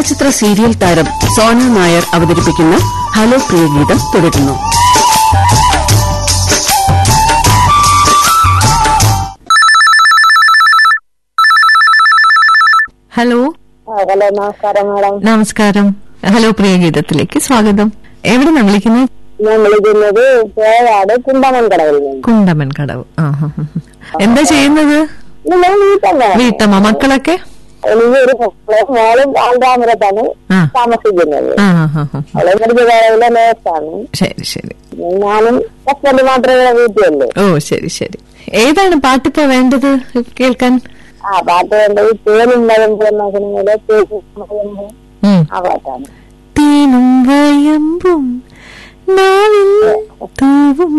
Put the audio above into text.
ചിത്ര serial താരം സോന നായർ അവതരിപ്പിക്കുന്ന hello പ്രിയ ഗീതം തുടരുന്നു ഹലോ ഹലോ നമസ്കാരം മാഡം നമസ്കാരം ഹലോ പ്രിയ ഗീതത്തിലേക്ക് സ്വാഗതം എവിടെ നിന്നാണ് വിളിക്കുന്നത് ഞാൻ വിളിക്കുന്നത് പേരാട് കുണ്ടമൻ കടവിൽ നിന്ന് കുണ്ടമൻ കടവ് ആ ഹാ, ഹാ, ഹാ. എന്താ ചെയ്യുന്നത് ഞാൻ വീട്ടമ്മ വീട്ടമ്മ മക്കളൊക്കെ എനിക്ക് ഒരു മക്കളും മോളും ആൾരാമരത്താണ് ആ താമസിക്കുന്നത് ആ ഹാ, ഹാ, ഹാ. അവളെ മെഡിക്കൽ കോളേജിലെ നേഴ്സാണ് ശരി ശരി ഞാനും ഹസ്ബൻഡ് മാത്രമേ ഇവിടെ വീട്ടിലുള്ളൂ ഓ ശരി ശരി ഏതാണ് പാട്ടിപ്പോ വേണ്ടത് കേൾക്കാൻ ആ പാട്ട് വേണ്ടത് തേനും വയമ്പ് എന്ന സിനിമയിലെ തേനും വയമ്പ് ഉം. ആ പാട്ടാണ് തേനും വയമ്പും നാവിൽ തൂവും